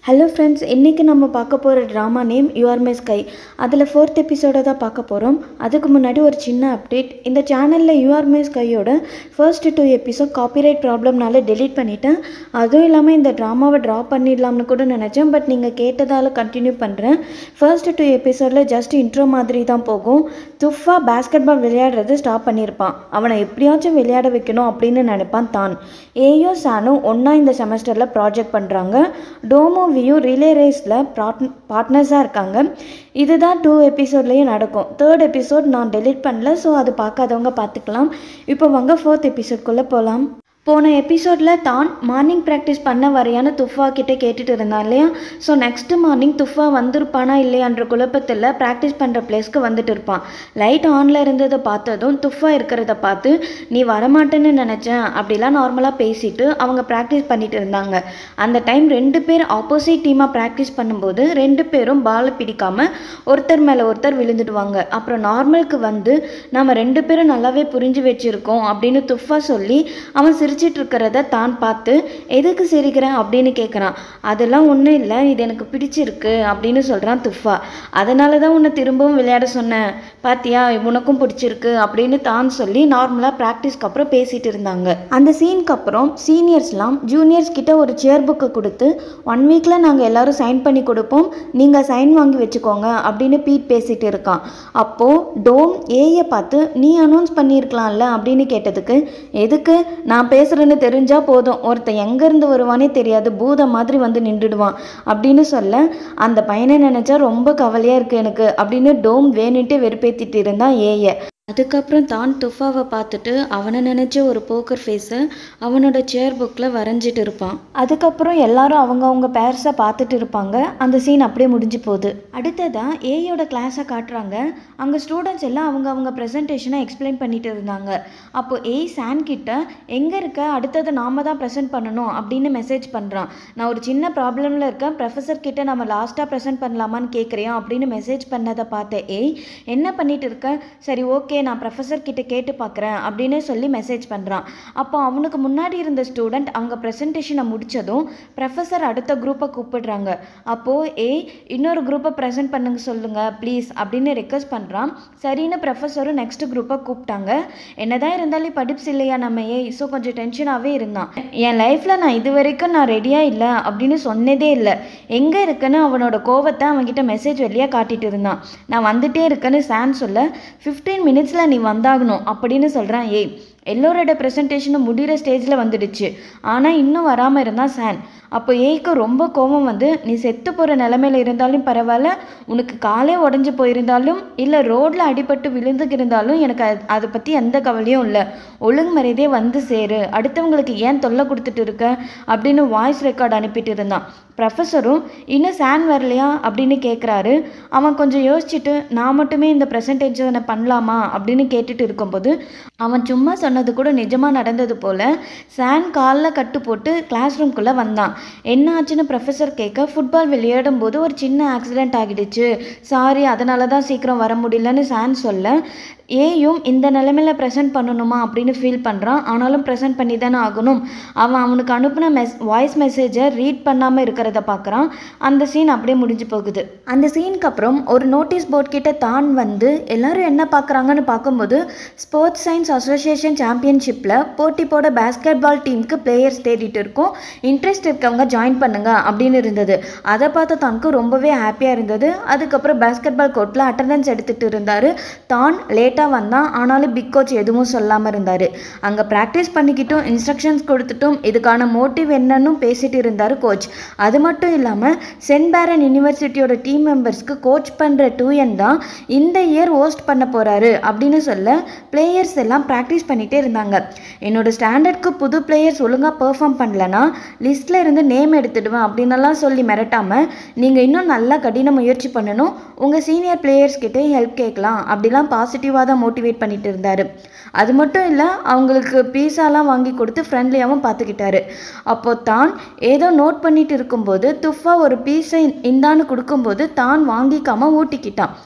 hello friends இன்றைக்கி நம்ம பார்க்க போகிற drama name you're my sky அதில் ஃபோர்த் எபிசோட தான் பார்க்க போகிறோம் அதுக்கு முன்னாடி ஒரு சின்ன அப்டேட் இந்த சேனலில் யூஆர் மை ஸ்கையோட ஃபர்ஸ்ட் டூ எபிசோட் காப்பிரைட் ப்ராப்ளம்னால டெலீட் பண்ணிட்டேன் அதுவும் இல்லாமல் இந்த ட்ராமாவை ட்ரா பண்ணிடலாம்னு கூட நினச்சேன் பட் நீங்கள் கேட்டதால் கண்டினியூ பண்ணுறேன் ஃபர்ஸ்ட் டூ எபிசோடில் ஜஸ்ட் இன்ட்ரோ மாதிரி தான் போகும் துஃபா பேஸ்கெட் பால் விளையாடுறது ஸ்டாப் பண்ணியிருப்பான் அவனை எப்படியாச்சும் விளையாட வைக்கணும் அப்படின்னு நினைப்பான் தான் ஏயோ சானும் ஒன்றா இந்த செமஸ்டரில் ப்ராஜெக்ட் பண்ணுறாங்க டோமோ வியும் ரிலே ரேஸில் பார்ட்னர்ஸாக இருக்காங்க இதுதான் டூ எபிசோட்லேயும் நடக்கும் தேர்ட் எபிசோட் நான் டெலிட் பண்ணல ஸோ அது பார்க்காதவங்க பார்த்துக்கலாம் இப்போ வாங்க ஃபோர்த் எபிசோட்குள்ளே போகலாம் போன எபிசோடில் தான் மார்னிங் ப்ராக்டிஸ் பண்ண வரையான துஃபா கிட்டே கேட்டுட்டு இருந்தான் இல்லையா ஸோ நெக்ஸ்ட்டு மார்னிங் துஃபா வந்திருப்பானா இல்லையான்ற குழப்பத்தில் ப்ராக்டிஸ் பண்ணுற பிளேஸ்க்கு வந்துட்டு இருப்பான் லைட் ஆனில் இருந்ததை பார்த்ததும் துஃபா இருக்கிறத பார்த்து நீ வரமாட்டேன்னு நினச்சேன் அப்படிலாம் நார்மலாக பேசிட்டு அவங்க ப்ராக்டிஸ் பண்ணிட்டு இருந்தாங்க அந்த டைம் ரெண்டு பேர் ஆப்போசிட் டீமாக ப்ராக்டிஸ் பண்ணும்போது ரெண்டு பேரும் பாலை பிடிக்காமல் ஒருத்தர் மேலே ஒருத்தர் விழுந்துடுவாங்க அப்புறம் நார்மலுக்கு வந்து நம்ம ரெண்டு பேரும் நல்லாவே புரிஞ்சு வச்சுருக்கோம் அப்படின்னு துஃபா சொல்லி அவன் சிரிச்சிட்டு இருக்கிறத தான் பார்த்து எதுக்கு சிரிக்கிறேன் அப்படின்னு கேட்குறான் அதெல்லாம் ஒன்றும் இல்லை இது எனக்கு பிடிச்சிருக்கு அப்படின்னு சொல்கிறான் துஃபா அதனால தான் உன்னை திரும்பவும் விளையாட சொன்னேன் பாத்தியா உனக்கும் பிடிச்சிருக்கு அப்படின்னு தான் சொல்லி நார்மலாக ப்ராக்டிஸ்க்கு அப்புறம் பேசிட்டு இருந்தாங்க அந்த சீனுக்கு அப்புறம் சீனியர்ஸ்லாம் ஜூனியர்ஸ் கிட்ட ஒரு சேர் புக்கை கொடுத்து ஒன் வீக்கில் நாங்கள் எல்லாரும் சைன் பண்ணி கொடுப்போம் நீங்கள் சைன் வாங்கி வச்சுக்கோங்க அப்படின்னு பீட் பேசிட்டு இருக்கான் அப்போது டோம் ஏயை பார்த்து நீ அனௌன்ஸ் பண்ணியிருக்கலாம்ல அப்படின்னு கேட்டதுக்கு எதுக்கு நான் பேசுகிறேன்னு தெரிஞ்சால் போதும் ஒருத்தன் எங்கேருந்து வருவானே தெரியாது பூதம் மாதிரி வந்து நின்றுடுவான் அப்படின்னு சொல்ல அந்த பையனை நினச்சா ரொம்ப கவலையாக இருக்குது எனக்கு அப்படின்னு டோம் வேணுன்ட்டு வெறுப்பேற்றிட்டு இருந்தான் ஏயை அதுக்கப்புறம் தான் துஃபாவை பார்த்துட்டு அவனை நினச்ச ஒரு போக்கர் ஃபேஸை அவனோட சேர் புக்கில் வரைஞ்சிட்டு இருப்பான் அதுக்கப்புறம் எல்லாரும் அவங்க அவங்க பேர்ஸை பார்த்துட்டு இருப்பாங்க அந்த சீன் அப்படியே முடிஞ்சு போகுது அடுத்ததாக ஏயோட கிளாஸை காட்டுறாங்க அங்கே ஸ்டூடெண்ட்ஸ் எல்லாம் அவங்க அவங்க ப்ரெசன்டேஷனை எக்ஸ்பிளைன் பண்ணிட்டு இருந்தாங்க அப்போ ஏய் சான் கிட்ட எங்கே இருக்க அடுத்தது நாம தான் ப்ரெசென்ட் பண்ணணும் அப்படின்னு மெசேஜ் பண்ணுறான் நான் ஒரு சின்ன ப்ராப்ளமில் இருக்கேன் ப்ரொஃபஸர் கிட்ட நம்ம லாஸ்ட்டாக ப்ரெசென்ட் பண்ணலாமான்னு கேட்குறியா அப்படின்னு மெசேஜ் பண்ணதை பார்த்தேன் ஏய் என்ன பண்ணிட்டு இருக்க சரி ஓகே ஓகே நான் ப்ரொஃபஸர் கிட்ட கேட்டு பார்க்குறேன் அப்படின்னு சொல்லி மெசேஜ் பண்ணுறான் அப்போ அவனுக்கு முன்னாடி இருந்த ஸ்டூடெண்ட் அவங்க ப்ரெசன்டேஷனை முடித்ததும் ப்ரொஃபஸர் அடுத்த குரூப்பை கூப்பிடுறாங்க அப்போது ஏய் இன்னொரு குரூப்பை ப்ரெசென்ட் பண்ணுங்க சொல்லுங்கள் ப்ளீஸ் அப்படின்னு ரெக்வஸ்ட் பண்ணுறான் சரின்னு ப்ரொஃபஸரும் நெக்ஸ்ட் குரூப்பை கூப்பிட்டாங்க என்னதான் இருந்தாலும் படிப்ஸ் இல்லையா நம்ம ஏய் ஸோ கொஞ்சம் டென்ஷனாகவே இருந்தான் என் லைஃப்பில் நான் இது வரைக்கும் நான் ரெடியாக இல்லை அப்படின்னு சொன்னதே இல்லை எங்கே இருக்குன்னு அவனோட கோவத்தை அவன்கிட்ட மெசேஜ் வெளியாக காட்டிட்டு இருந்தான் நான் வந்துட்டே இருக்கேன்னு சான் சொல்ல ஃபிஃப்டீன் மினிட்ஸ் மினிட்ஸில் நீ வந்தாகணும் அப்படின்னு சொல்கிறான் ஏய் எல்லோரோட ப்ரெசன்டேஷனும் முடிகிற ஸ்டேஜில் வந்துடுச்சு ஆனால் இன்னும் வராமல் இருந்தால் சான் அப்போ ஏய்க்கு ரொம்ப கோபம் வந்து நீ செத்து போகிற நிலமையில இருந்தாலும் பரவாயில்ல உனக்கு காலே உடஞ்சி போயிருந்தாலும் இல்லை ரோட்டில் அடிபட்டு விழுந்துக்கு இருந்தாலும் எனக்கு அதை பற்றி எந்த கவலையும் இல்லை ஒழுங்கு மரியாதையே வந்து சேரு அடுத்தவங்களுக்கு ஏன் தொல்லை கொடுத்துட்டு இருக்க அப்படின்னு வாய்ஸ் ரெக்கார்டு அனுப்பிட்டு இருந்தான் ப்ரொஃபஸரும் இன்னும் சான் வரலையா அப்படின்னு கேட்குறாரு அவன் கொஞ்சம் யோசிச்சுட்டு நான் மட்டுமே இந்த ப்ரெசன்டேஷனை பண்ணலாமா அப்படின்னு கேட்டுட்டு இருக்கும்போது அவன் சும்மா சொன்னது கூட நிஜமாக நடந்தது போல் சான் காலில் கட்டு போட்டு கிளாஸ் ரூம்குள்ளே வந்தான் என்ன ஆச்சுன்னு ப்ரொஃபஸர் கேட்க ஃபுட்பால் விளையாடும் போது ஒரு சின்ன ஆக்சிடெண்ட் ஆகிடுச்சு சாரி அதனால தான் சீக்கிரம் வர முடியலன்னு சான் சொல்ல ஏயும் இந்த நிலைமையில் ப்ரெசென்ட் பண்ணணுமா அப்படின்னு ஃபீல் பண்ணுறான் ஆனாலும் ப்ரெசென்ட் பண்ணி தானே ஆகணும் அவன் அவனுக்கு அனுப்பின மெஸ் வாய்ஸ் மெசேஜை ரீட் பண்ணாமல் இருக்கிறத பார்க்குறான் அந்த சீன் அப்படியே முடிஞ்சு போகுது அந்த சீனுக்கு அப்புறம் ஒரு நோட்டீஸ் போர்ட் கிட்ட தான் வந்து எல்லாரும் என்ன பார்க்குறாங்கன்னு பார்க்கும்போது ஸ்போர்ட்ஸ் சயின்ஸ் அசோசியேஷன் சாம்பியன்ஷிப்பில் போட்டி போட பேஸ்கெட் பால் டீமுக்கு பிளேயர்ஸ் தேடிட்டு இருக்கோம் இன்ட்ரெஸ்ட் இருக்கவங்க ஜாயின் பண்ணுங்க அப்படின்னு இருந்தது அதை பார்த்து தனக்கு ரொம்பவே ஹாப்பியாக இருந்தது அதுக்கப்புறம் பேஸ்கெட் பால் கோர்ட்டில் அட்டண்டன்ஸ் எடுத்துகிட்டு இருந்தார் தான் லேட் லேட்டாக வந்தான் ஆனாலும் பிக் கோச் எதுவும் சொல்லாமல் இருந்தார் அங்கே ப்ராக்டிஸ் பண்ணிக்கிட்டும் இன்ஸ்ட்ரக்ஷன்ஸ் கொடுத்துட்டும் இதுக்கான மோட்டிவ் என்னன்னு பேசிட்டு இருந்தார் கோச் அது மட்டும் இல்லாமல் சென்ட் பேரன் யூனிவர்சிட்டியோட டீம் மெம்பர்ஸ்க்கு கோச் பண்ணுற டூயன் தான் இந்த இயர் ஹோஸ்ட் பண்ண போகிறாரு அப்படின்னு சொல்ல பிளேயர்ஸ் எல்லாம் ப்ராக்டிஸ் பண்ணிகிட்டே இருந்தாங்க என்னோட ஸ்டாண்டர்ட்க்கு புது பிளேயர்ஸ் ஒழுங்காக பெர்ஃபார்ம் பண்ணலன்னா லிஸ்ட்டில் இருந்து நேம் எடுத்துடுவேன் அப்படின்னலாம் சொல்லி மிரட்டாமல் நீங்கள் இன்னும் நல்லா கடின முயற்சி பண்ணணும் உங்கள் சீனியர் பிளேயர்ஸ் கிட்டே ஹெல்ப் கேட்கலாம் அப்படிலாம் பாசிட்டிவாக தான் மோட்டிவேட் பண்ணிட்டு இருந்தார் அது மட்டும் இல்லை அவங்களுக்கு பீஸாலாம் வாங்கி கொடுத்து ஃப்ரெண்ட்லியாகவும் பார்த்துக்கிட்டாரு அப்போ தான் ஏதோ நோட் பண்ணிட்டு இருக்கும்போது துஃபா ஒரு பீஸை இந்தான்னு கொடுக்கும்போது தான் வாங்கிக்காம ஊட்டிக்கிட்டான்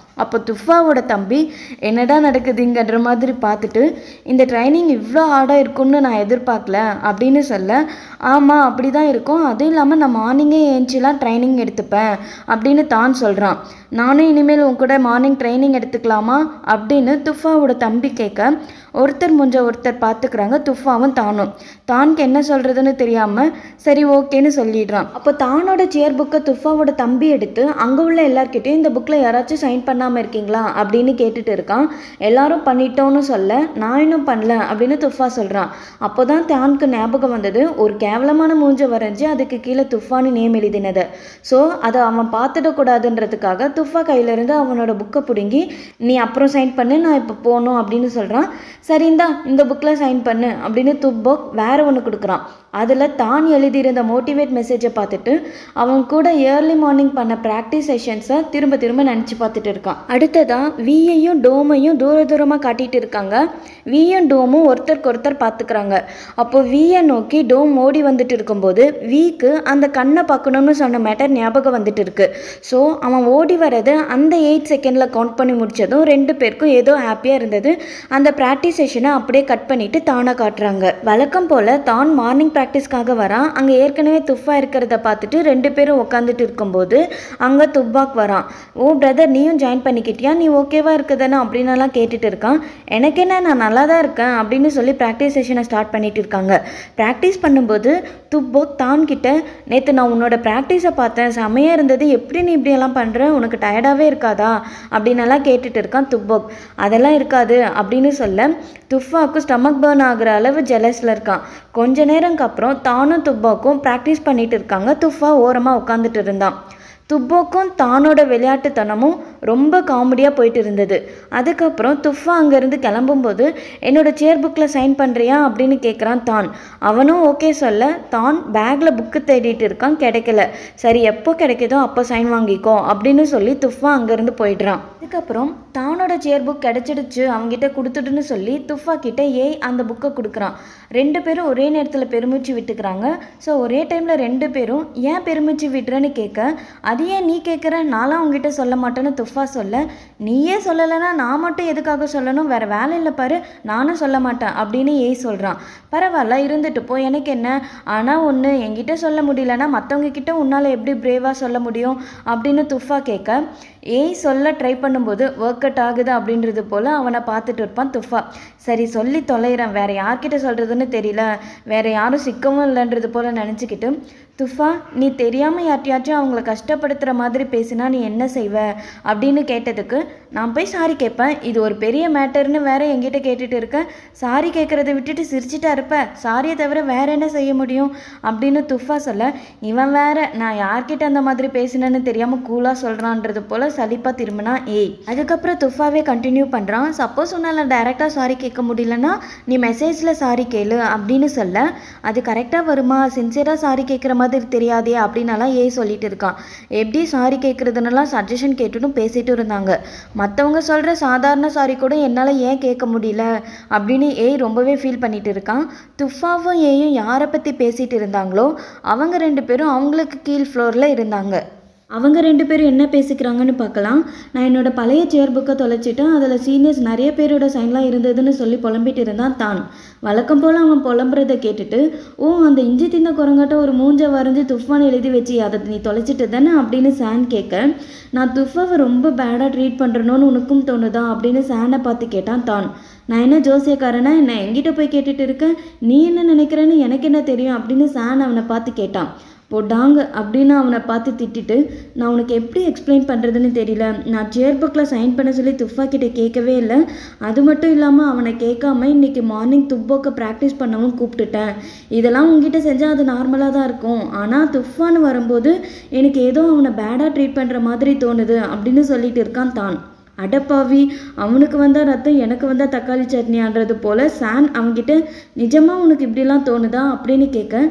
அப்போ துஃபாவோட தம்பி என்னடா நடக்குதுங்கன்ற மாதிரி பார்த்துட்டு இந்த ட்ரைனிங் இவ்வளோ ஹார்டாக இருக்கும்னு நான் எதிர்பார்க்கல அப்படின்னு சொல்ல ஆமாம் அப்படி தான் இருக்கும் அதுவும் இல்லாமல் நான் மார்னிங்கே ஏஞ்சிலாம் ட்ரைனிங் எடுத்துப்பேன் அப்படின்னு தான் சொல்கிறான் நானும் இனிமேல் உன் கூட மார்னிங் ட்ரைனிங் எடுத்துக்கலாமா அப்படின்னு துஃபாவோட தம்பி கேட்க ஒருத்தர் முஞ்ச ஒருத்தர் பார்த்துக்கிறாங்க துஃபாவும் தானும் தானுக்கு என்ன சொல்கிறதுன்னு தெரியாமல் சரி ஓகேன்னு சொல்லிடுறான் அப்போ தானோட சேர் புக்கை துஃபாவோட தம்பி எடுத்து அங்கே உள்ள எல்லார்கிட்டையும் இந்த புக்கில் யாராச்சும் சைன் பண்ணாமல் இருக்கீங்களா அப்படின்னு கேட்டுட்டு இருக்கான் எல்லாரும் பண்ணிட்டோன்னு சொல்ல நான் இன்னும் பண்ணல அப்படின்னு துஃபா சொல்கிறான் அப்போ தான் தானுக்கு ஞாபகம் வந்தது ஒரு கேவலமான மூஞ்ச வரைஞ்சி அதுக்கு கீழே துஃபான்னு நேம் எழுதினது ஸோ அதை அவன் பார்த்துடக்கூடாதுன்றதுக்காக துஃபா கையிலேருந்து அவனோட புக்கை பிடுங்கி நீ அப்புறம் சைன் பண்ணு நான் இப்போ போகணும் அப்படின்னு சொல்கிறான் சரிந்தா இந்த புக்கில் சைன் பண்ணு அப்படின்னு துப்போக் வேற ஒன்று கொடுக்குறான் அதில் தான் எழுதியிருந்த மோட்டிவேட் மெசேஜை பார்த்துட்டு அவன் கூட ஏர்லி மார்னிங் பண்ண ப்ராக்டிஸ் செஷன்ஸை திரும்ப திரும்ப நினச்சி பார்த்துட்டு இருக்கான் அடுத்ததான் வியையும் டோமையும் தூர தூரமாக காட்டிட்டு இருக்காங்க வியும் டோமும் ஒருத்தருக்கு ஒருத்தர் பார்த்துக்கிறாங்க அப்போ வியை நோக்கி டோம் ஓடி வந்துட்டு இருக்கும்போது விக்கு அந்த கண்ணை பார்க்கணும்னு சொன்ன மேட்டர் ஞாபகம் வந்துட்டு இருக்கு ஸோ அவன் ஓடி வரது அந்த எயிட் செகண்டில் கவுண்ட் பண்ணி முடிச்சதும் ரெண்டு பேருக்கும் ஏதோ ஹாப்பியாக இருந்தது அந்த ப்ராக்டிஸ் செஷனை அப்படியே கட் பண்ணிட்டு தானாக காட்டுறாங்க வழக்கம் போல் தான் மார்னிங் ப்ராக்டிஸ்க்காக வரான் அங்கே ஏற்கனவே துஃபா இருக்கிறத பார்த்துட்டு ரெண்டு பேரும் உட்காந்துட்டு இருக்கும்போது அங்கே துப்பாக் வரான் ஓ பிரதர் நீயும் ஜாயின் பண்ணிக்கிட்டியா நீ ஓகேவா இருக்குதானே அப்படின்னலாம் கேட்டுட்டு இருக்கான் எனக்கு என்ன நான் நல்லா தான் இருக்கேன் அப்படின்னு சொல்லி ப்ராக்டிஸ் செஷனை ஸ்டார்ட் பண்ணிட்டு இருக்காங்க ப்ராக்டிஸ் பண்ணும்போது துப்போக் தான் கிட்ட நேற்று நான் உன்னோட ப்ராக்டிஸை பார்த்தேன் செமையாக இருந்தது எப்படி நீ இப்படியெல்லாம் பண்ணுற உனக்கு டயர்டாகவே இருக்காதா அப்படின்னலாம் கேட்டுட்டு இருக்கான் துப்போக் அதெல்லாம் இருக்காது அப்படின்னு சொல்ல துஃபாவுக்கு ஸ்டமக் பர்ன் ஆகுற அளவு ஜெலஸில் இருக்கான் கொஞ்ச நேரம்க்கு அப்புறம் தானும் துப்பாக்கும் ப்ராக்டிஸ் பண்ணிட்டு இருக்காங்க துஃபா ஓரமாக உட்காந்துட்டு இருந்தான் துப்போக்கும் தானோட விளையாட்டுத்தனமும் ரொம்ப காமெடியாக போயிட்டு இருந்தது அதுக்கப்புறம் துஃபா அங்கேருந்து கிளம்பும்போது என்னோட சேர் புக்கில் சைன் பண்ணுறியா அப்படின்னு கேட்குறான் தான் அவனும் ஓகே சொல்ல தான் பேக்கில் புக்கு தேடிட்டு இருக்கான் கிடைக்கல சரி எப்போ கிடைக்குதோ அப்போ சைன் வாங்கிக்கோ அப்படின்னு சொல்லி துஃபா அங்கேருந்து போயிடுறான் அதுக்கப்புறம் தானோட சேர் புக் கிடைச்சிடுச்சு அவங்ககிட்ட கொடுத்துட்டுன்னு சொல்லி துஃபா கிட்ட ஏய் அந்த புக்கை கொடுக்குறான் ரெண்டு பேரும் ஒரே நேரத்தில் பெருமூச்சு விட்டுக்கிறாங்க ஸோ ஒரே டைமில் ரெண்டு பேரும் ஏன் பெருமூச்சு விடுறேன்னு கேட்க அது ஏன் நீ கேட்குற நான்லாம் உங்ககிட்ட சொல்ல மாட்டேன்னு துஃபா சொல்ல நீயே சொல்லலைன்னா நான் மட்டும் எதுக்காக சொல்லணும் வேற வேலை இல்லை பாரு நானும் சொல்ல மாட்டேன் அப்படின்னு ஏய் சொல்கிறான் பரவாயில்ல இருந்துட்டு போ எனக்கு என்ன ஆனால் ஒன்று என்கிட்ட சொல்ல முடியலன்னா மற்றவங்க கிட்ட உன்னால் எப்படி பிரேவாக சொல்ல முடியும் அப்படின்னு துஃபா கேட்க ஏய் சொல்ல ட்ரை பண்ணும்போது ஒர்க் அவுட் ஆகுது அப்படின்றது போல் அவனை பார்த்துட்டு இருப்பான் துஃபா சரி சொல்லி தொலைகிறேன் வேற யார்கிட்ட சொல்கிறதுன்னு தெரியல வேற யாரும் சிக்கவும் இல்லைன்றது போல் நினச்சிக்கிட்டு துஃபா நீ தெரியாமல் யார்ட்டையாச்சும் அவங்கள கஷ்டப்படுத்துகிற மாதிரி பேசினா நீ என்ன செய்வ அப்படின்னு கேட்டதுக்கு நான் போய் சாரி கேட்பேன் இது ஒரு பெரிய மேட்டர்னு வேற என்கிட்ட கேட்டுட்டு இருக்க சாரி கேட்குறத விட்டுட்டு சிரிச்சிட்டா இருப்ப சாரியை தவிர வேற என்ன செய்ய முடியும் அப்படின்னு துஃபா சொல்ல இவன் வேற நான் யார்கிட்ட அந்த மாதிரி பேசினேன்னு தெரியாமல் கூலாக சொல்கிறான்றது போல் சலிப்பாக திரும்பினா ஏய் அதுக்கப்புறம் துஃபாவே கண்டினியூ பண்ணுறான் சப்போஸ் உன்னால் டைரெக்டாக சாரி கேட்க முடியலன்னா நீ மெசேஜில் சாரி கேளு அப்படின்னு சொல்ல அது கரெக்டாக வருமா சின்சியராக சாரி கேட்குற மாதிரி தெரியாதே அப்படின்னலாம் ஏய் சொல்லிட்டு இருக்கான் எப்படி சாரி கேட்குறதுன்னெல்லாம் சஜஷன் கேட்டுட்டும் பேசிட்டு இருந்தாங்க மற்றவங்க சொல்கிற சாதாரண சாரி கூட என்னால் ஏன் கேட்க முடியல அப்படின்னு ஏய் ரொம்பவே ஃபீல் பண்ணிட்டு இருக்கான் துஃபாவும் ஏயும் யாரை பற்றி பேசிட்டு இருந்தாங்களோ அவங்க ரெண்டு பேரும் அவங்களுக்கு கீழ் ஃப்ளோரில் இருந்தாங்க அவங்க ரெண்டு பேரும் என்ன பேசிக்கிறாங்கன்னு பார்க்கலாம் நான் என்னோட பழைய சேர் புக்கை தொலைச்சிட்டேன் அதில் சீனியர்ஸ் நிறைய பேரோட சைன்லாம் இருந்ததுன்னு சொல்லி புலம்பிட்டு இருந்தான் தான் வழக்கம் போல் அவன் புலம்புறதை கேட்டுட்டு ஓ அந்த இஞ்சி தின்ன குரங்காட்ட ஒரு மூஞ்ச வரைஞ்சி துஃபான் எழுதி வச்சு அதை நீ தொலைச்சிட்டு தானே அப்படின்னு சான் கேட்க நான் துஃபாவை ரொம்ப பேடாக ட்ரீட் பண்ணுறணும்னு உனக்கும் தோணுதா அப்படின்னு சானை பார்த்து கேட்டான் தான் நான் என்ன ஜோசியக்காரனா என்ன எங்கிட்ட போய் கேட்டுட்டு இருக்கேன் நீ என்ன நினைக்கிறேன்னு எனக்கு என்ன தெரியும் அப்படின்னு சான் அவனை பார்த்து கேட்டான் போட்டாங்க அப்படின்னு அவனை பார்த்து திட்டிட்டு நான் உனக்கு எப்படி எக்ஸ்பிளைன் பண்ணுறதுன்னு தெரியல நான் சேர் புக்கில் சைன் பண்ண சொல்லி துஃபா கிட்ட கேட்கவே இல்லை அது மட்டும் இல்லாமல் அவனை கேட்காம இன்னைக்கு மார்னிங் துப்போக்கை ப்ராக்டிஸ் பண்ணவும் கூப்பிட்டுட்டேன் இதெல்லாம் உங்ககிட்ட செஞ்சால் அது நார்மலாக தான் இருக்கும் ஆனால் துஃபான்னு வரும்போது எனக்கு ஏதோ அவனை பேடாக ட்ரீட் பண்ணுற மாதிரி தோணுது அப்படின்னு சொல்லிட்டு இருக்கான் தான் அடப்பாவி அவனுக்கு வந்தால் ரத்தம் எனக்கு வந்தால் தக்காளி சட்னியான்றது போல சான் அவன்கிட்ட நிஜமாக உனக்கு இப்படிலாம் தோணுதா அப்படின்னு கேட்க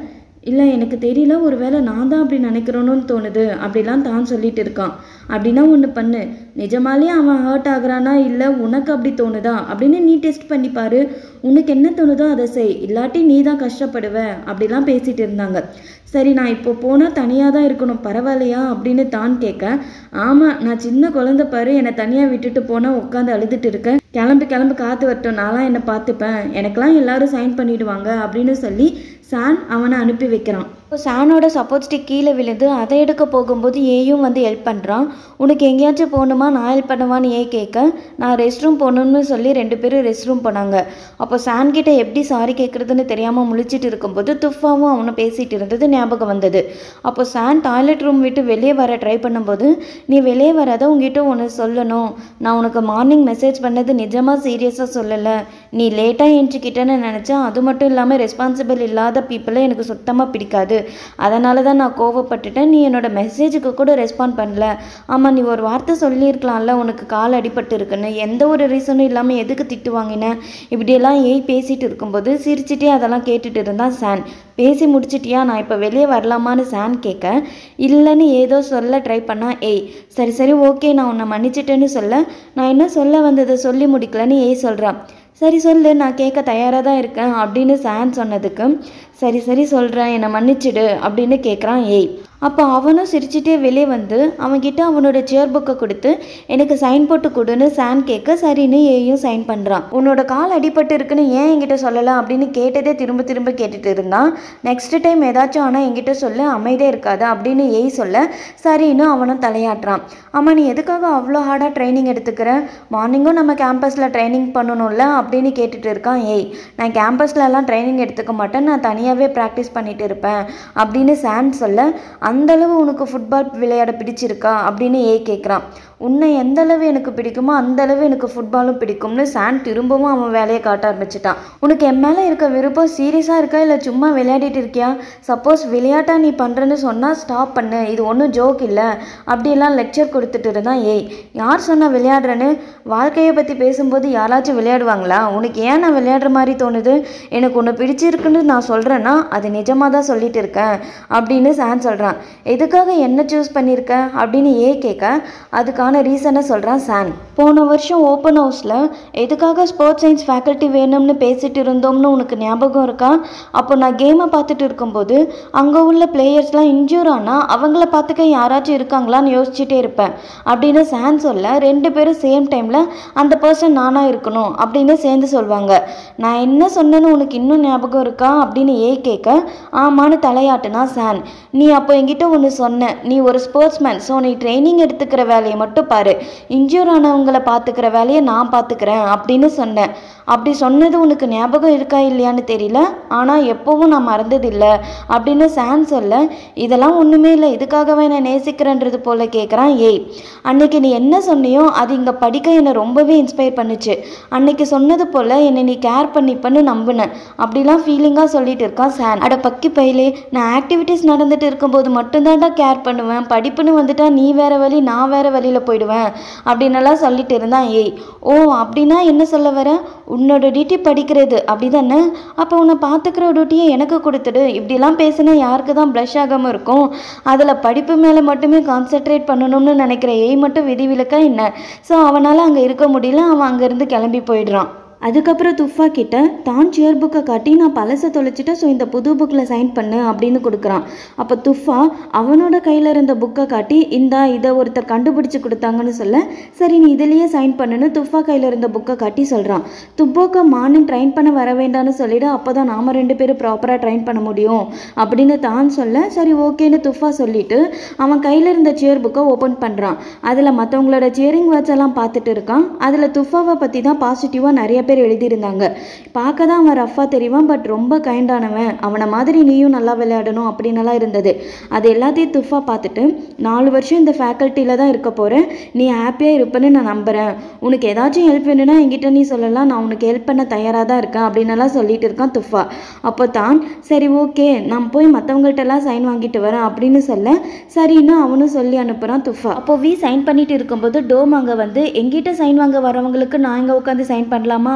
இல்லை எனக்கு தெரியல ஒருவேளை நான் தான் அப்படி நினைக்கிறோன்னு தோணுது அப்படிலாம் தான் சொல்லிட்டு இருக்கான் அப்படின்னா ஒன்று பண்ணு நிஜமாலே அவன் ஹர்ட் ஆகுறானா இல்லை உனக்கு அப்படி தோணுதா அப்படின்னு நீ டெஸ்ட் பண்ணி பாரு உனக்கு என்ன தோணுதோ அதை செய் இல்லாட்டி நீ தான் கஷ்டப்படுவ அப்படிலாம் பேசிட்டு இருந்தாங்க சரி நான் இப்போ போனால் தனியாக தான் இருக்கணும் பரவாயில்லையா அப்படின்னு தான் கேட்க ஆமாம் நான் சின்ன குழந்தை பாரு என்னை தனியாக விட்டுட்டு போனால் உட்காந்து அழுதுட்டு இருக்கேன் கிளம்பு கிளம்பு காத்து வரட்டும் நான்லாம் என்னை பார்த்துப்பேன் எனக்கெல்லாம் எல்லாரும் சைன் பண்ணிடுவாங்க அப்படின்னு சொல்லி சான் அவனை அனுப்பி வைக்கிறான் இப்போ சானோட சப்போர்ட் ஸ்டிக் கீழே விழுந்து அதை எடுக்க போகும்போது ஏயும் வந்து ஹெல்ப் பண்ணுறான் உனக்கு எங்கேயாச்சும் போகணுமா நான் ஹெல்ப் பண்ணுவான்னு ஏ கேட்க நான் ரெஸ்ட் ரூம் போகணுன்னு சொல்லி ரெண்டு பேரும் ரெஸ்ட் ரூம் போனாங்க அப்போ சான் கிட்ட எப்படி சாரி கேட்குறதுன்னு தெரியாமல் முழிச்சிட்டு இருக்கும்போது துஃபாவும் அவனும் பேசிகிட்டு இருந்தது ஞாபகம் வந்தது அப்போ சான் டாய்லெட் ரூம் விட்டு வெளியே வர ட்ரை பண்ணும்போது நீ வெளியே வராத உங்ககிட்ட ஒன்று சொல்லணும் நான் உனக்கு மார்னிங் மெசேஜ் பண்ணது நிஜமாக சீரியஸாக சொல்லலை நீ லேட்டாக எஞ்சிக்கிட்டேன்னு நினச்சா அது மட்டும் இல்லாமல் ரெஸ்பான்சிபிள் இல்லாத பீப்புளை எனக்கு சுத்தமாக பிடிக்காது அதனால தான் நான் கோவப்பட்டுட்டேன் நீ என்னோட மெசேஜுக்கு கூட ரெஸ்பாண்ட் பண்ணல ஆமாம் நீ ஒரு வார்த்தை சொல்லியிருக்கலாம்ல உனக்கு கால் அடிபட்டு இருக்குன்னு எந்த ஒரு ரீசனும் இல்லாமல் எதுக்கு திட்டு வாங்கினேன் இப்படியெல்லாம் ஏய் பேசிட்டு இருக்கும்போது சிரிச்சிட்டே அதெல்லாம் கேட்டுட்டு இருந்தான் சான் பேசி முடிச்சிட்டியா நான் இப்போ வெளியே வரலாமான்னு சான் கேட்க இல்லைன்னு ஏதோ சொல்ல ட்ரை பண்ணா ஏய் சரி சரி ஓகே நான் உன்னை மன்னிச்சிட்டேன்னு சொல்ல நான் என்ன சொல்ல வந்ததை சொல்லி முடிக்கலன்னு ஏய் சொல்கிறான் சரி சொல்லு நான் கேட்க தயாராக தான் இருக்கேன் அப்படின்னு சான் சொன்னதுக்கு சரி சரி சொல்கிறேன் என்னை மன்னிச்சிடு அப்படின்னு கேட்குறான் ஏய் அப்போ அவனும் சிரிச்சிட்டே வெளியே வந்து அவன்கிட்ட அவனோட சேர் புக்கை கொடுத்து எனக்கு சைன் போட்டு கொடுன்னு சான் கேட்க சரின்னு ஏயும் சைன் பண்ணுறான் உன்னோட கால் அடிபட்டு இருக்குன்னு ஏன் என்கிட்ட சொல்லலை அப்படின்னு கேட்டதே திரும்ப திரும்ப கேட்டுட்டு இருந்தான் நெக்ஸ்ட் டைம் ஏதாச்சும் ஆனால் என்கிட்ட சொல்லு அமைதியாக இருக்காது அப்படின்னு ஏய் சொல்ல சரின்னு அவனும் தலையாட்டுறான் ஆமாம் நீ எதுக்காக அவ்வளோ ஹார்டாக ட்ரைனிங் எடுத்துக்கிற மார்னிங்கும் நம்ம கேம்பஸில் ட்ரைனிங் பண்ணணும்ல அப்படின்னு கேட்டுட்டு இருக்கான் ஏய் நான் கேம்பஸ்லலாம் ட்ரைனிங் எடுத்துக்க மாட்டேன் நான் தனியாகவே ப்ராக்டிஸ் பண்ணிட்டு இருப்பேன் அப்படின்னு சான் சொல்ல அந்த அளவு உனக்கு ஃபுட்பால் விளையாட பிடிச்சிருக்கா அப்படின்னு ஏ கேட்குறான் உன்னை எந்த அளவு எனக்கு பிடிக்குமோ அந்த அளவு எனக்கு ஃபுட்பாலும் பிடிக்கும்னு சான் திரும்பவும் அவன் வேலையை காட்ட ஆரம்பிச்சிட்டான் உனக்கு என் மேலே இருக்க விருப்பம் சீரியஸாக இருக்கா இல்லை சும்மா விளையாடிட்டு இருக்கியா சப்போஸ் விளையாட்டா நீ பண்ணுறேன்னு சொன்னால் ஸ்டாப் பண்ணு இது ஒன்றும் ஜோக் இல்லை அப்படியெல்லாம் லெக்சர் கொடுத்துட்டு இருந்தான் ஏய் யார் சொன்னா விளையாடுறேன்னு வாழ்க்கையை பற்றி பேசும்போது யாராச்சும் விளையாடுவாங்களா உனக்கு ஏன் நான் விளையாடுற மாதிரி தோணுது எனக்கு ஒன்று பிடிச்சிருக்குன்னு நான் சொல்கிறேன்னா அது நிஜமாக தான் சொல்லிட்டு இருக்கேன் அப்படின்னு சான் சொல்கிறான் எதுக்காக என்ன சூஸ் பண்ணியிருக்க அப்படின்னு ஏ கேட்க அதுக்கான ரீசனை சொல்கிறான் சான் போன வருஷம் ஓப்பன் ஹவுஸில் எதுக்காக ஸ்போர்ட்ஸ் சயின்ஸ் ஃபேக்கல்ட்டி வேணும்னு பேசிட்டு இருந்தோம்னு உனக்கு ஞாபகம் இருக்கா அப்போ நான் கேமை பார்த்துட்டு இருக்கும்போது அங்கே உள்ள பிளேயர்ஸ்லாம் இன்ஜூர் ஆனால் அவங்கள பார்த்துக்க யாராச்சும் இருக்காங்களான்னு யோசிச்சுட்டே இருப்பேன் அப்படின்னு சான் சொல்ல ரெண்டு பேரும் சேம் டைமில் அந்த பர்சன் நானாக இருக்கணும் அப்படின்னு சேர்ந்து சொல்லுவாங்க நான் என்ன சொன்னேன்னு உனக்கு இன்னும் ஞாபகம் இருக்கா அப்படின்னு ஏ கேட்க ஆமான்னு தலையாட்டுனா சான் நீ அப்போ என்கிட்ட ஒன்று சொன்ன நீ ஒரு ஸ்போர்ட்ஸ்மேன் ஸோ நீ ட்ரைனிங் எடுத்துக்கிற வேலையை மட்டும் பாரு இன்ஜூர் ஆனவங்களை பார்த்துக்கிற வேலையை நான் பார்த்துக்கிறேன் அப்படின்னு சொன்னேன் அப்படி சொன்னது உனக்கு ஞாபகம் இருக்கா இல்லையான்னு தெரியல ஆனால் எப்போவும் நான் மறந்ததில்லை அப்படின்னு சான் சொல்ல இதெல்லாம் ஒன்றுமே இல்லை இதுக்காகவே நான் நேசிக்கிறேன்றது போல கேட்குறான் ஏய் அன்னைக்கு நீ என்ன சொன்னியோ அது இங்கே படிக்க என்னை ரொம்பவே இன்ஸ்பயர் பண்ணுச்சு அன்னைக்கு சொன்னது போல் என்னை நீ கேர் பண்ணிப்பன்னு நம்பினேன் அப்படிலாம் ஃபீலிங்காக சொல்லிட்டு இருக்கான் சான் அட பக்கி பையிலே நான் ஆக்டிவிட்டீஸ் நடந்துட்டு இருக்கும்போது மட்டும்தான்டா கேர் பண்ணுவேன் படிப்புன்னு வந்துட்டா நீ வேற வழி நான் வேற வழியில் போயிடுவேன் அப்படின்னெல்லாம் சொல்லிட்டு இருந்தான் ஏய் ஓ அப்படின்னா என்ன சொல்ல வர உன்னோட டியூட்டி படிக்கிறது அப்படி தானே அப்போ உன்னை பார்த்துக்கிற டியூட்டியை எனக்கு கொடுத்துடு இப்படிலாம் பேசினா யாருக்கு தான் ப்ளஷ் ஆகாமல் இருக்கும் அதில் படிப்பு மேலே மட்டுமே கான்சென்ட்ரேட் பண்ணணும்னு நினைக்கிற ஏய் மட்டும் விதிவிலக்கா என்ன ஸோ அவனால் அங்கே இருக்க முடியல அவன் அங்கேருந்து கிளம்பி போயிடுறான் அதுக்கப்புறம் துஃபா கிட்ட தான் சியர் புக்கை காட்டி நான் பழசை தொலைச்சிட்டேன் ஸோ இந்த புது புக்கில் சைன் பண்ணு அப்படின்னு கொடுக்குறான் அப்போ துஃபா அவனோட கையில் இருந்த புக்கை காட்டி இந்தா இதை ஒருத்தர் கண்டுபிடிச்சு கொடுத்தாங்கன்னு சொல்ல சரி நீ இதுலேயே சைன் பண்ணுன்னு துஃபா கையில் இருந்த புக்கை காட்டி சொல்கிறான் துப்போக்கை மார்னிங் ட்ரைன் பண்ண வர வேண்டாம்னு சொல்லிடு அப்போ தான் நாம ரெண்டு பேரும் ப்ராப்பராக ட்ரைன் பண்ண முடியும் அப்படின்னு தான் சொல்ல சரி ஓகேன்னு துஃபா சொல்லிட்டு அவன் கையில் இருந்த சியர் புக்கை ஓப்பன் பண்ணுறான் அதில் மற்றவங்களோட சியரிங் வேர்ட்ஸ் எல்லாம் பார்த்துட்டு இருக்கான் அதில் துஃபாவை பற்றி தான் பாசிட்டிவாக நிறைய பேர் எழுதியிருந்தாங்க பார்க்க தான் அவன் ரஃபாக தெரிவான் பட் ரொம்ப கைண்டானவன் அவனை மாதிரி நீயும் நல்லா விளையாடணும் அப்படின்னலாம் இருந்தது அது எல்லாத்தையும் துஃபா பார்த்துட்டு நாலு வருஷம் இந்த ஃபேக்கல்ட்டியில் தான் இருக்க போகிறேன் நீ ஹாப்பியாக இருப்பேன்னு நான் நம்புகிறேன் உனக்கு ஏதாச்சும் ஹெல்ப் வேணும்னா என்கிட்ட நீ சொல்லலாம் நான் உனக்கு ஹெல்ப் பண்ண தயாராக தான் இருக்கேன் அப்படின்னலாம் சொல்லிட்டு இருக்கான் துஃபா அப்போ தான் சரி ஓகே நான் போய் மற்றவங்கள்ட்டெல்லாம் சைன் வாங்கிட்டு வரேன் அப்படின்னு சொல்ல சரின்னு அவனும் சொல்லி அனுப்புகிறான் துஃபா அப்போ வி சைன் பண்ணிட்டு இருக்கும்போது டோம் அங்கே வந்து எங்கிட்ட சைன் வாங்க வரவங்களுக்கு நான் இங்கே உட்காந்து சைன் பண்ணலாமா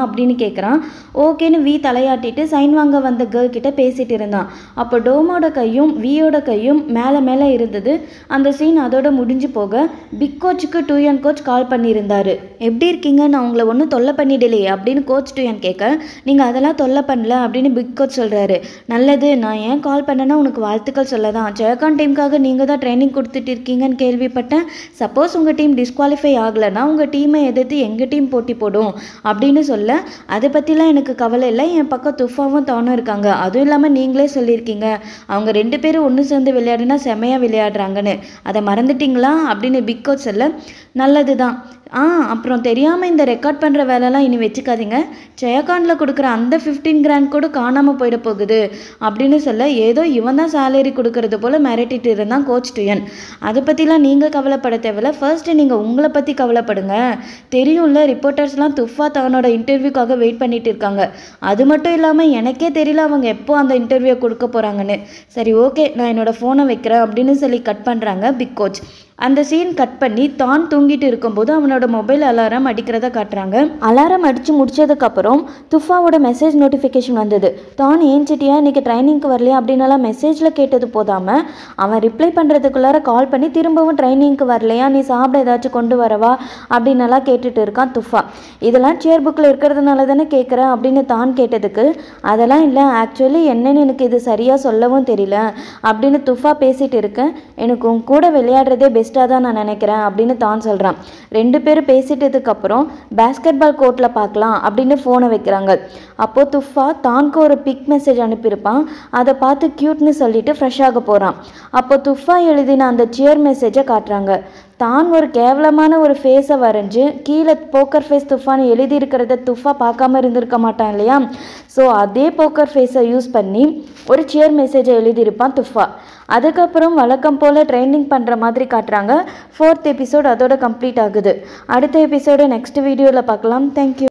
அப்படின்னு கேட்குறான் ஓகேன்னு வி தலையாட்டிட்டு சைன் வாங்க வந்த கேர்ள் கிட்ட பேசிட்டு இருந்தான் அப்போ டோமோட கையும் வியோட கையும் மேலே மேலே இருந்தது அந்த சீன் அதோட முடிஞ்சு போக பிக் கோச்சுக்கு டூயன் கோச் கால் பண்ணியிருந்தாரு எப்படி இருக்கீங்க நான் உங்களை ஒன்றும் தொல்லை பண்ணிடலையே அப்படின்னு கோச் டூயன் கேட்க நீங்கள் அதெல்லாம் தொல்லை பண்ணல அப்படின்னு பிக் கோச் சொல்கிறாரு நல்லது நான் ஏன் கால் பண்ணேன்னா உனக்கு வாழ்த்துக்கள் சொல்ல தான் ஜெயகான் டீமுக்காக நீங்கள் தான் ட்ரைனிங் கொடுத்துட்டு இருக்கீங்கன்னு கேள்விப்பட்டேன் சப்போஸ் உங்கள் டீம் டிஸ்குவாலிஃபை ஆகலைன்னா உங்கள் டீமை எதிர்த்து எங்கள் டீம் போட்டி போடும் அப்படின்னு சொல்ல அதை பற்றிலாம் எனக்கு கவலை இல்லை என் பக்கம் துஃபாவும் தானும் இருக்காங்க அதுவும் இல்லாமல் நீங்களே சொல்லியிருக்கீங்க அவங்க ரெண்டு பேரும் ஒன்று சேர்ந்து விளையாடுனா செமையாக விளையாடுறாங்கன்னு அதை மறந்துட்டீங்களா அப்படின்னு பிக் கோச் சொல்ல நல்லது தான் ஆ அப்புறம் தெரியாமல் இந்த ரெக்கார்ட் பண்ணுற வேலைலாம் இனி வச்சுக்காதீங்க ஜெயகாண்டில் கொடுக்குற அந்த ஃபிஃப்டீன் கிராண்ட் கூட காணாமல் போயிட போகுது அப்படின்னு சொல்ல ஏதோ இவன் தான் சேலரி கொடுக்கறது போல் மிரட்டிட்டு இருந்தான் கோச் டுயன் அதை பற்றிலாம் நீங்கள் கவலைப்பட தேவையில்ல ஃபர்ஸ்ட்டு நீங்கள் உங்களை பற்றி கவலைப்படுங்க தெரியும்ல ரிப்போர்ட்டர்ஸ்லாம் துஃபா தவனோட இன்டர்வியூக்காக வெயிட் பண்ணிட்டு இருக்காங்க அது மட்டும் இல்லாமல் எனக்கே தெரியல அவங்க எப்போ அந்த இன்டர்வியூ கொடுக்க போகிறாங்கன்னு சரி ஓகே நான் என்னோடய ஃபோனை வைக்கிறேன் அப்படின்னு சொல்லி கட் பண்ணுறாங்க பிக் கோச் அந்த சீன் கட் பண்ணி தான் தூங்கிட்டு இருக்கும்போது அவனோட மொபைல் அலாரம் அடிக்கிறத காட்டுறாங்க அலாரம் அடித்து முடிச்சதுக்கப்புறம் துஃபாவோட மெசேஜ் நோட்டிஃபிகேஷன் வந்தது தான் ஏஞ்சிட்டியா இன்னைக்கு ட்ரைனிங்க்கு வரலையா அப்படின்னலாம் மெசேஜில் கேட்டது போதாமல் அவன் ரிப்ளை பண்ணுறதுக்குள்ளார கால் பண்ணி திரும்பவும் ட்ரைனிங்க்கு வரலையா நீ சாப்பிட ஏதாச்சும் கொண்டு வரவா அப்படின்னலாம் கேட்டுட்டு இருக்கான் துஃபா இதெல்லாம் சேர் புக்கில் இருக்கிறதுனால தானே கேட்குறேன் அப்படின்னு தான் கேட்டதுக்கு அதெல்லாம் இல்லை ஆக்சுவலி என்னன்னு எனக்கு இது சரியாக சொல்லவும் தெரியல அப்படின்னு துஃபா பேசிட்டு இருக்கேன் எனக்கு உன் கூட விளையாடுறதே பெஸ்ட்டாக தான் நான் நினைக்கிறேன் அப்படின்னு தான் சொல்கிறான் ரெண்டு பேரும் பேசிட்டதுக்கப்புறம் பேஸ்கெட் பால் கோர்ட்டில் பார்க்கலாம் அப்படின்னு ஃபோனை வைக்கிறாங்க அப்போது துஃபா தான்க்கு ஒரு பிக் மெசேஜ் அனுப்பியிருப்பான் அதை பார்த்து க்யூட்னு சொல்லிட்டு ஃப்ரெஷ் ஆக போகிறான் அப்போ துஃபா எழுதின அந்த சியர் மெசேஜை காட்டுறாங்க தான் ஒரு கேவலமான ஒரு ஃபேஸை வரைஞ்சு கீழே போக்கர் ஃபேஸ் துஃபான்னு எழுதியிருக்கிறத துஃபா பார்க்காம இருந்திருக்க மாட்டான் இல்லையா ஸோ அதே போக்கர் ஃபேஸை யூஸ் பண்ணி ஒரு சியர் மெசேஜை எழுதியிருப்பான் துஃபா அதுக்கப்புறம் வழக்கம் போல் ட்ரைனிங் பண்ணுற மாதிரி காட்டுறாங்க ஃபோர்த் எபிசோட் அதோட கம்ப்ளீட் ஆகுது அடுத்த எபிசோடு நெக்ஸ்ட் வீடியோவில் பார்க்கலாம் தேங்க்யூ